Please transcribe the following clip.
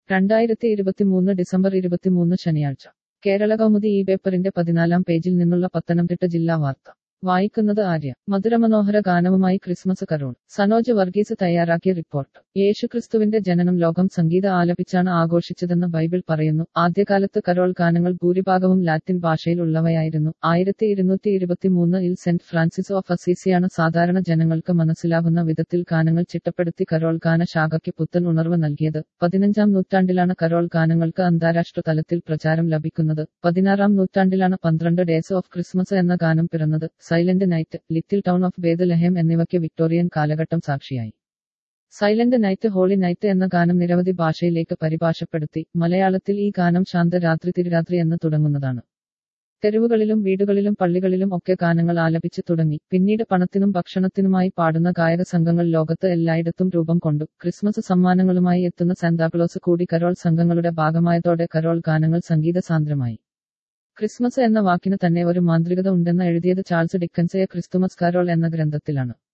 രണ്ടായിരത്തി ഇരുപത്തിമൂന്ന് ഡിസംബർ ഇരുപത്തിമൂന്ന് ശനിയാഴ്ച കേരള കൗമുദി ഈ പേപ്പറിന്റെ പതിനാലാം പേജിൽ നിന്നുള്ള പത്തനംതിട്ട ജില്ലാ വാർത്ത വായിക്കുന്നത് ആര്യ മധുരമനോഹര ഗാനവുമായി ക്രിസ്മസ് കരോൾ സനോജ് വർഗീസ് തയ്യാറാക്കിയ റിപ്പോർട്ട് യേശുക്രിസ്തുവിന്റെ ജനനം ലോകം സംഗീത ആലപിച്ചാണ് ആഘോഷിച്ചതെന്ന് ബൈബിൾ പറയുന്നു ആദ്യകാലത്ത് കരോൾ ഗാനങ്ങൾ ഭൂരിഭാഗവും ലാറ്റിൻ ഭാഷയിൽ ഉള്ളവയായിരുന്നു ആയിരത്തി ഇരുന്നൂറ്റി ഇരുപത്തിമൂന്നിൽ സെന്റ് ഫ്രാൻസിസ് ഓഫ് അസീസിയാണ് സാധാരണ ജനങ്ങൾക്ക് മനസ്സിലാകുന്ന വിധത്തിൽ ഗാനങ്ങൾ ചിട്ടപ്പെടുത്തി കരോൾ ഗാന ശാഖയ്ക്ക് പുത്തൻ ഉണർവ് നൽകിയത് പതിനഞ്ചാം നൂറ്റാണ്ടിലാണ് കരോൾ ഗാനങ്ങൾക്ക് അന്താരാഷ്ട്ര തലത്തിൽ പ്രചാരം ലഭിക്കുന്നത് പതിനാറാം നൂറ്റാണ്ടിലാണ് പന്ത്രണ്ട് ഡേയ്സ് ഓഫ് ക്രിസ്മസ് എന്ന ഗാനം പിറന്നത് silent night little town of Bethlehem എന്നിവയ്ക്ക് വിക്ടോറിയൻ കാലഘട്ടം സാക്ഷിയായി സൈലന്റ് നൈറ്റ് ഹോളി നൈറ്റ് എന്ന ഗാനം നിരവധി ഭാഷയിലേക്ക് പരിഭാഷപ്പെടുത്തി മലയാളത്തിൽ ഈ ഗാനം ശാന്തരാത്രി തിരുരാത്രി എന്ന് തുടങ്ങുന്നതാണ് തെരുവുകളിലും വീടുകളിലും പള്ളികളിലും ഒക്കെ ഗാനങ്ങൾ ആലപിച്ചു തുടങ്ങി പിന്നീട് പണത്തിനും ഭക്ഷണത്തിനുമായി പാടുന്ന ഗായക സംഘങ്ങൾ ലോകത്ത് എല്ലായിടത്തും രൂപം കൊണ്ടു ക്രിസ്മസ് സമ്മാനങ്ങളുമായി എത്തുന്ന സാന്താക്ലോസ് കൂടി കരോൾ സംഘങ്ങളുടെ ഭാഗമായതോടെ കരോൾ ഗാനങ്ങൾ സംഗീത സാന്ദ്രമായി ക്രിസ്മസ് എന്ന വാക്കിന് തന്നെ ഒരു മാന്ത്രികത ഉണ്ടെന്ന് എഴുതിയത് ചാൾസ് ഡിക്കൻസയെ ക്രിസ്തുമസ് കരോൾ എന്ന ഗ്രന്ഥത്തിലാണ്